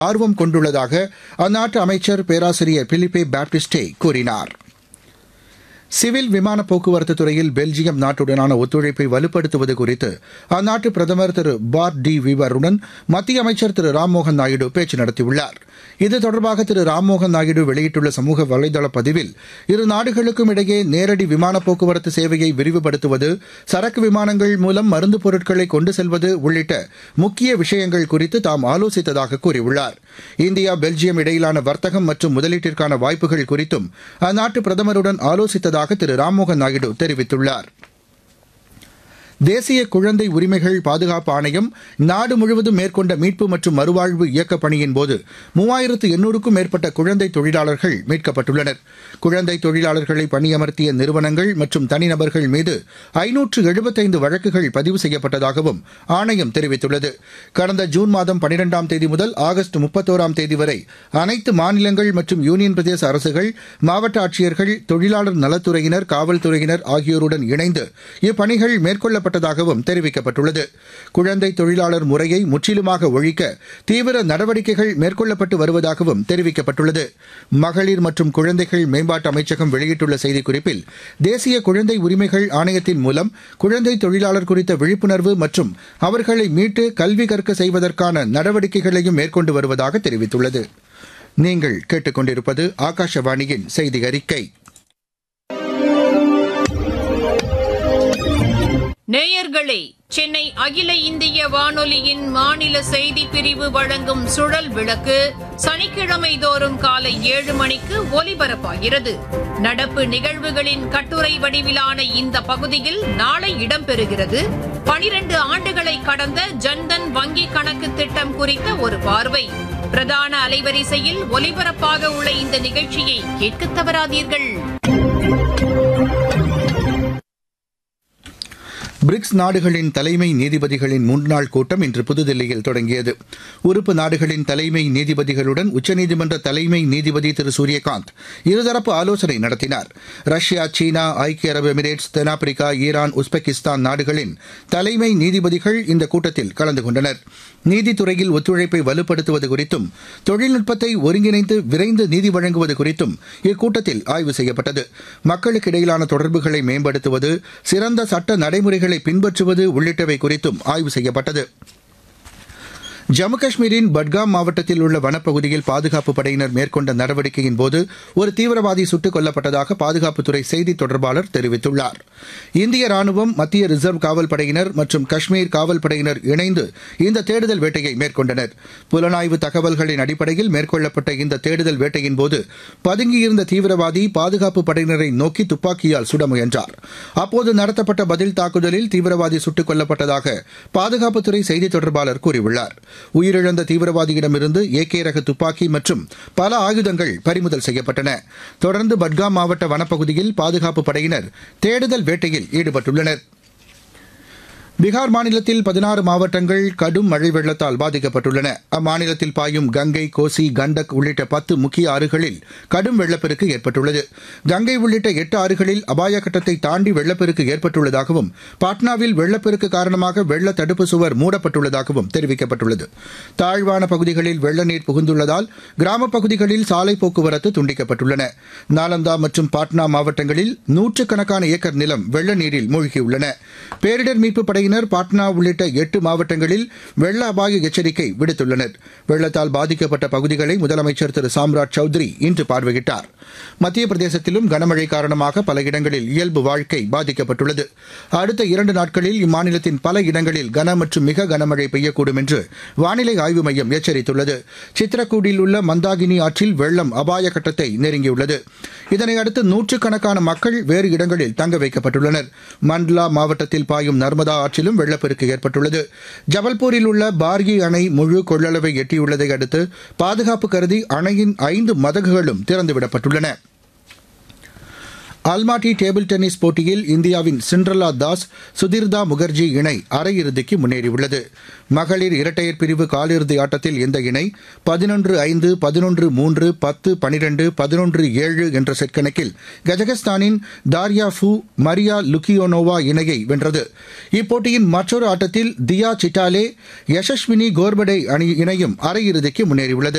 ஆர்வம் கொண்டுள்ளதாக அந்நாட்டு அமைச்சர் பேராசிரியர் பிலிப்பே பாப்டிஸ்டே கூறினார் சிவில் விமான போக்குவரத்து துறையில் பெல்ஜியம் நாட்டுடனான ஒத்துழைப்பை வலுப்படுத்துவது குறித்து அந்நாட்டு பிரதமர் திரு பார் டி விவருடன் மத்திய அமைச்சர் திரு ராம்மோகன் நாயுடு பேச்சு நடத்தியுள்ளார் இது தொடர்பாக திரு ராம்மோகன் நாயுடு வெளியிட்டுள்ள சமூக வலைதள பதிவில் இரு நாடுகளுக்கும் இடையே நேரடி விமான போக்குவரத்து சேவையை விரிவுபடுத்துவது சரக்கு விமானங்கள் மூலம் மருந்து பொருட்களை கொண்டு செல்வது உள்ளிட்ட முக்கிய விஷயங்கள் குறித்து தாம் ஆலோசித்ததாக கூறியுள்ளார் இந்தியா பெல்ஜியம் இடையிலான வர்த்தகம் மற்றும் முதலீட்டிற்கான வாய்ப்புகள் குறித்தும் அந்நாட்டு பிரதமருடன் ஆலோசித்ததாக திரு ராம்மோகன் நாயுடு தெரிவித்துள்ளார் தேசிய குழந்தை உரிமைகள் பாதுகாப்பு ஆணையம் நாடு முழுவதும் மேற்கொண்ட மீட்பு மற்றும் மறுவாழ்வு இயக்கப் பணியின் போது மூவாயிரத்து எண்ணூறுக்கும் மேற்பட்ட குழந்தை தொழிலாளர்கள் மீட்கப்பட்டுள்ளனர் குழந்தை தொழிலாளர்களை பணியமர்த்திய நிறுவனங்கள் மற்றும் தனிநபர்கள் மீது ஐநூற்று எழுபத்தைந்து வழக்குகள் பதிவு செய்யப்பட்டதாகவும் ஆணையம் தெரிவித்துள்ளது கடந்த ஜூன் மாதம் பனிரெண்டாம் தேதி முதல் ஆகஸ்ட் முப்பத்தோராம் தேதி வரை அனைத்து மாநிலங்கள் மற்றும் யூனியன் பிரதேச அரசுகள் மாவட்ட ஆட்சியர்கள் தொழிலாளர் நலத்துறையினர் காவல்துறையினர் ஆகியோருடன் இணைந்து இப்பணிகள் மேற்கொள்ளப்பட்ட செய்யப்பட்டதாகவும் தெரிவிக்கப்பட்டுள்ளது குழந்தை தொழிலாளர் முறையை முற்றிலுமாக ஒழிக்க தீவிர நடவடிக்கைகள் மேற்கொள்ளப்பட்டு வருவதாகவும் தெரிவிக்கப்பட்டுள்ளது மகளிர் மற்றும் குழந்தைகள் மேம்பாட்டு அமைச்சகம் வெளியிட்டுள்ள செய்திக்குறிப்பில் தேசிய குழந்தை உரிமைகள் ஆணையத்தின் மூலம் குழந்தை தொழிலாளர் குறித்த விழிப்புணர்வு மற்றும் அவர்களை மீட்டு கல்வி கற்க செய்வதற்கான நடவடிக்கைகளையும் மேற்கொண்டு வருவதாக தெரிவித்துள்ளது நீங்கள் கேட்டுக்கொண்டிருப்பது ஆகாஷவாணியின் செய்தி அறிக்கை நேயர்களே சென்னை அகில இந்திய வானொலியின் மாநில செய்தி பிரிவு வழங்கும் சுழல் விளக்கு சனிக்கிழமை தோறும் காலை ஏழு மணிக்கு ஒலிபரப்பாகிறது நடப்பு நிகழ்வுகளின் கட்டுரை வடிவிலான இந்த பகுதியில் நாளை இடம்பெறுகிறது பனிரண்டு ஆண்டுகளை கடந்த ஜன்தன் வங்கி கணக்கு திட்டம் குறித்த ஒரு பார்வை பிரதான அலைவரிசையில் ஒலிபரப்பாக உள்ள இந்த நிகழ்ச்சியை கேட்க தவறாதீர்கள் பிரிக்ஸ் நாடுகளின் தலைமை நீதிபதிகளின் முன்னாள் கூட்டம் இன்று புதுதில்லியில் தொடங்கியது உறுப்பு நாடுகளின் தலைமை நீதிபதிகளுடன் உச்சநீதிமன்ற தலைமை நீதிபதி திரு சூரியகாந்த் இருதரப்பு ஆலோசனை நடத்தினார் ரஷ்யா சீனா ஐக்கிய அரபு எமிரேட்ஸ் தென்னாப்பிரிக்கா ஈரான் உஸ்பெகிஸ்தான் நாடுகளின் தலைமை நீதிபதிகள் இந்த கூட்டத்தில் கலந்து கொண்டனர் நீதித்துறையில் ஒத்துழைப்பை வலுப்படுத்துவது குறித்தும் தொழில்நுட்பத்தை ஒருங்கிணைந்து விரைந்து நீதி வழங்குவது குறித்தும் இக்கூட்டத்தில் ஆய்வு செய்யப்பட்டது மக்களுக்கு இடையிலான தொடர்புகளை மேம்படுத்துவது சிறந்த சட்ட நடைமுறைகளை பின்பற்றுவது உள்ளிட்டவை குறித்தும் ஆய்வு செய்யப்பட்டது ஜம்மு காஷ்மீரின் பட்காம் மாவட்டத்தில் உள்ள வனப்பகுதியில் பாதுகாப்பு படையினர் மேற்கொண்ட நடவடிக்கையின் போது ஒரு தீவிரவாதி சுட்டுக் கொல்லப்பட்டதாக பாதுகாப்புத்துறை செய்தி தொடர்பாளர் தெரிவித்துள்ளார் இந்திய ராணுவம் மத்திய ரிசர்வ் காவல் படையினர் மற்றும் காஷ்மீர் காவல் படையினர் இணைந்து இந்த தேடுதல் வேட்டையை மேற்கொண்டனர் புலனாய்வு தகவல்களின் அடிப்படையில் மேற்கொள்ளப்பட்ட இந்த தேடுதல் வேட்டையின் போது பதுங்கியிருந்த தீவிரவாதி பாதுகாப்பு படையினரை நோக்கி துப்பாக்கியால் சுட முயன்றார் அப்போது நடத்தப்பட்ட பதில் தாக்குதலில் தீவிரவாதி சுட்டுக் கொல்லப்பட்டதாக பாதுகாப்புத்துறை செய்தி தொடர்பாளர் கூறியுள்ளார் உயிரிழந்த தீவிரவாதியிடமிருந்து ஏகே ரக துப்பாக்கி மற்றும் பல ஆயுதங்கள் பறிமுதல் செய்யப்பட்டன தொடர்ந்து பட்காம் மாவட்ட வனப்பகுதியில் பாதுகாப்பு படையினர் தேடுதல் வேட்டையில் ஈடுபட்டுள்ளனர் பீகார் மாநிலத்தில் பதினாறு மாவட்டங்கள் கடும் மழை வெள்ளத்தால் பாதிக்கப்பட்டுள்ளன அம்மாநிலத்தில் பாயும் கங்கை கோசி கண்டக் உள்ளிட்ட பத்து முக்கிய ஆறுகளில் கடும் வெள்ளப்பெருக்கு ஏற்பட்டுள்ளது கங்கை உள்ளிட்ட எட்டு ஆறுகளில் அபாய கட்டத்தை தாண்டி வெள்ளப்பெருக்கு ஏற்பட்டுள்ளதாகவும் பாட்னாவில் வெள்ளப்பெருக்கு காரணமாக வெள்ள தடுப்பு சுவர் மூடப்பட்டுள்ளதாகவும் தெரிவிக்கப்பட்டுள்ளது தாழ்வான பகுதிகளில் வெள்ள நீர் புகுந்துள்ளதால் கிராமப் பகுதிகளில் சாலை போக்குவரத்து துண்டிக்கப்பட்டுள்ளன நாலந்தா மற்றும் பாட்னா மாவட்டங்களில் நூற்றுக்கணக்கான ஏக்கர் நிலம் வெள்ள நீரில் மூழ்கியுள்ளன பேரிடர் மீட்புப் படையினர் படையினர் பாட்னா உள்ளிட்ட எட்டு மாவட்டங்களில் வெள்ள அபாய எச்சரிக்கை விடுத்துள்ளனர் வெள்ளத்தால் பாதிக்கப்பட்ட பகுதிகளை முதலமைச்சர் திரு சாம்ராஜ் சௌத்ரி இன்று பார்வையிட்டார் மத்திய பிரதேசத்திலும் கனமழை காரணமாக பல இடங்களில் இயல்பு வாழ்க்கை பாதிக்கப்பட்டுள்ளது அடுத்த இரண்டு நாட்களில் இம்மாநிலத்தின் பல இடங்களில் கன மற்றும் மிக கனமழை பெய்யக்கூடும் என்று வானிலை ஆய்வு மையம் எச்சரித்துள்ளது சித்ரக்கூடில் உள்ள மந்தாகினி ஆற்றில் வெள்ளம் அபாய கட்டத்தை நெருங்கியுள்ளது இதனையடுத்து நூற்றுக்கணக்கான மக்கள் வேறு இடங்களில் தங்க வைக்கப்பட்டுள்ளனர் மண்ட்லா மாவட்டத்தில் பாயும் நர்மதா ஆற்றிலும் வெள்ளப்பெருக்கு ஏற்பட்டுள்ளது ஜபல்பூரில் உள்ள பார்கி அணை முழு கொள்ளளவை எட்டியுள்ளதை அடுத்து பாதுகாப்பு கருதி அணையின் ஐந்து மதகுகளும் திறந்துவிடப்பட்டுள்ளன அல்மாட்டி டேபிள் டென்னிஸ் போட்டியில் இந்தியாவின் சிண்ட்ரலா தாஸ் சுதிர்தா முகர்ஜி இணை அரையிறுதிக்கு முன்னேறியுள்ளது மகளிர் இரட்டையர் பிரிவு காலிறுதி ஆட்டத்தில் இந்த இணை பதினொன்று ஐந்து பதினொன்று மூன்று பத்து பனிரெண்டு பதினொன்று ஏழு என்ற செட் கணக்கில் கஜகஸ்தானின் தாரியா ஃபூ மரியா லுக்கியோனோவா இணையை வென்றது இப்போட்டியின் மற்றொரு ஆட்டத்தில் தியா சிட்டாலே யசஸ்வினி கோர்படே அணி இணையும் அரையிறுதிக்கு முன்னேறியுள்ளது